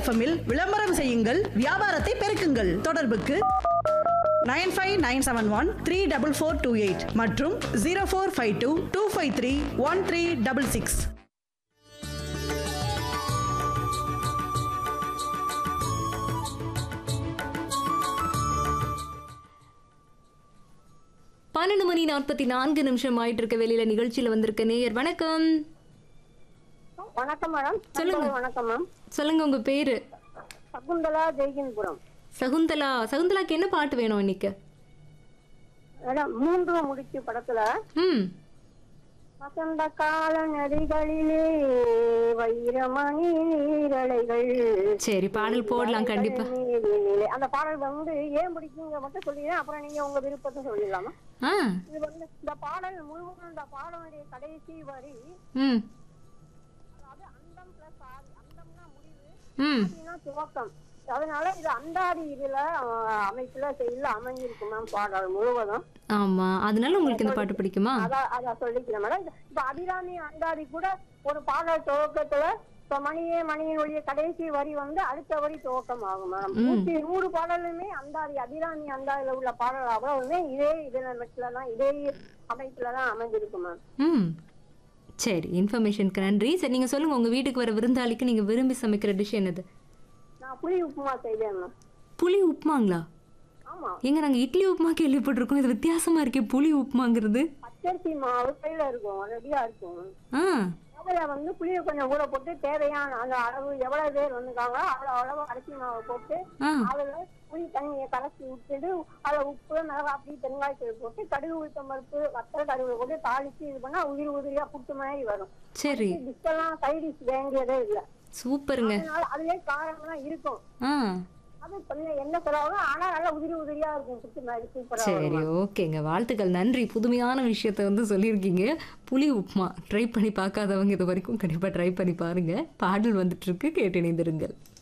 எஃப்எம்மில் விளம்பரம் செய்யுங்கள் வியாபாரத்தை பெருக்குங்கள் தொடர்புக்கு nine five nine seven one three double four two eight மற்றும் zero four five two two five three one three double six பன்னெண்டு மணி நாற்பத்தி நான்கு நிமிஷம் ஆயிட்டு இருக்க வெளியில நிகழ்ச்சியில வந்திருக்க நேயர் வணக்கம் வணக்கம் மேடம் சொல்லுங்க. வணக்கம் மேம் சொல்லுங்க உங்க பேரு சகுந்தலா ஜெய்கின்புரம் சகுந்தலா சகுந்தலாக்கு என்ன பாட்டு வேணும் இன்னைக்கு மேடம் மூன்று முடிச்சு படத்துல ம் வசந்த கால நதிகளிலே வைரமணி நீரலைகள் சரி பாடல் போடலாம் கண்டிப்பா நீரினிலே. அந்த பாடல் வந்து ஏன் பிடிக்குங்க மட்டும் சொல்லிடுறேன் அப்புறம் நீங்க உங்க விருப்பத்தை சொல்லிடலாமா ஆ இது வந்து இந்த பாடல் முழுவதும் இந்த பாடலுடைய கடைசி வரி ம் அதாவது அண்டம் பிளஸ் ஆதி அண்டம்னா முடிவு ம் ஆதினா துவக்கம் அதனால இது அந்தாதி இதுல அஹ், அமைப்புல செயல அமைஞ்சிருக்கு மேம் பாடல் முழுவதும் ஆமா அதனால உங்களுக்கு இந்த பாட்டு பிடிக்குமா அதான் அதான் சொல்லிக்கிறேன் மேடம் இந்த- இப்ப அபிராமி அந்தாதி கூட ஒரு பாடல் துவக்கத்துல இப்ப மணியே மணியினுடைய கடைசி வரி வந்து அடுத்த வரி துவக்கம் ஆகும் மேடம் நூத்தி நூறு பாடலுமே அந்தாதி அபிராமி அந்தாதியில உள்ள பாடல் அவ்வளவுமே இதே இதுல மெட்ல தான் இதே அமைப்புல தான் அமைஞ்சிருக்கு மேம் ம் சரி இன்ஃபர்மேஷனுக்கு நன்றி சரி நீங்க சொல்லுங்க உங்க வீட்டுக்கு வர விருந்தாளிக்கு நீங்க விரும்பி சமைக்கிற டிஷ் என்னது நான் புளி உப்புமா செய்வேன் மேம் புளி உப்புமாங்களா ஆமா எங்க நாங்க இட்லி உப்புமா கேள்விப்பட்டிருக்கோம் இது வித்தியாசமா இருக்கே புளி உப்புமாங்கிறது பச்சரிசி மாவு கையில இருக்கும் ரெடியா இருக்கும் ஆ அதுல வந்து புளியை கொஞ்சம் ஊற போட்டு தேவையான அந்த அளவு எவ்வளவு பேர் வந்துருக்காங்களோ அவ்வளவு அளவு அரிசி மாவை போட்டு ஆ அதுல புளி தண்ணியை கலக்கி விட்டுட்டு அதுல உப்பு மிளகாப்பி பெருங்காயத்தூள் போட்டு கடுகு உளுத்தம் பருப்பு வத்தல கடுகு போட்டு தாளிச்சு இது பண்ணா உதிரி உதிரியா புட்டு மாதிரி வரும் சரி டிஷ்ஷெல்லாம் சைடிஷ் வேண்டியதே இல்ல சூப்பருங்க அதனால அதுலயே காரம்லாம் இருக்கும் ஆ அது கொஞ்சம் என்ன செலவாகும் ஆனா நல்லா உதிரி உதிரியா இருக்கும் புட்டு மாதிரி சூப்பரா சரி ஓகேங்க வாழ்த்துக்கள் நன்றி புதுமையான விஷயத்த வந்து சொல்லியிருக்கீங்க புளி உப்புமா ட்ரை பண்ணி பார்க்காதவங்க இது வரைக்கும் கண்டிப்பாக ட்ரை பண்ணி பாருங்க பாடல் வந்துட்டு இருக்கு கேட்டு இணைந்திருங்கள்